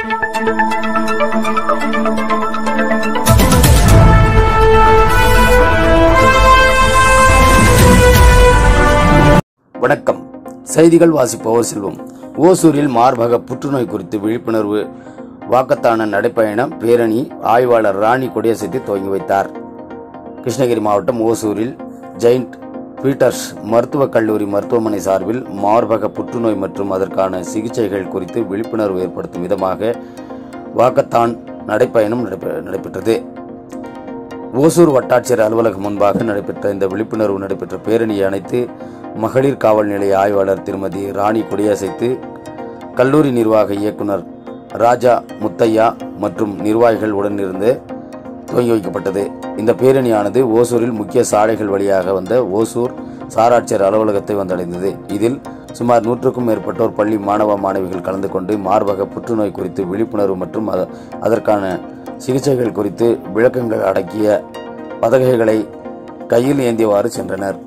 வணக்கம் செய்திகள் வாசிப்பவர் செல்வம் ஓசூரில் மார்பக புற்றுநோய் குறித்து விழிப்புணர்வு வாக்கத்தான நடைப்பயணம் பேரணி ஆய்வாளர் ராணி கொடியசைத்து துவங்கி வைத்தார் கிருஷ்ணகிரி மாவட்டம் ஓசூரில் ஜெயிண்ட் பீட்டர்ஸ் மருத்துவக் கல்லூரி மருத்துவமனை சார்பில் மார்பக புற்றுநோய் மற்றும் அதற்கான சிகிச்சைகள் குறித்து விழிப்புணர்வு ஏற்படுத்தும் விதமாக வாக்கத்தான் நடைப்பயணம் நடைபெ- நடைபெற்றது ஓசூர் வட்டாட்சியர் அலுவலகம் முன்பாக நடைபெற்ற இந்த விழிப்புணர்வு நடைபெற்ற பேரணியை அனைத்து மகளிர் காவல் நிலைய ஆய்வாளர் திருமதி ராணி கொடியசைத்து கல்லூரி நிர்வாக இயக்குனர் ராஜா முத்தையா மற்றும் நிர்வாகிகள் உடனிருந்து துவங்கி வைக்கப்பட்டது இந்த பேரணியானது ஓசூரில் முக்கிய சாலைகள் வழியாக வந்த ஓசூர் சாராட்சியர் அலுவலகத்தை வந்தடைந்தது இதில் சுமார் நூற்றுக்கும் மேற்பட்டோர் பள்ளி மாணவ மாணவிகள் கலந்து கொண்டு மார்பக புற்றுநோய் குறித்து விழிப்புணர்வு மற்றும் அத- அதற்கான சிகிச்சைகள் குறித்து விளக்கங்கள் அடக்கிய பதகைகளை கையில் ஏந்தியவாறு சென்றனர்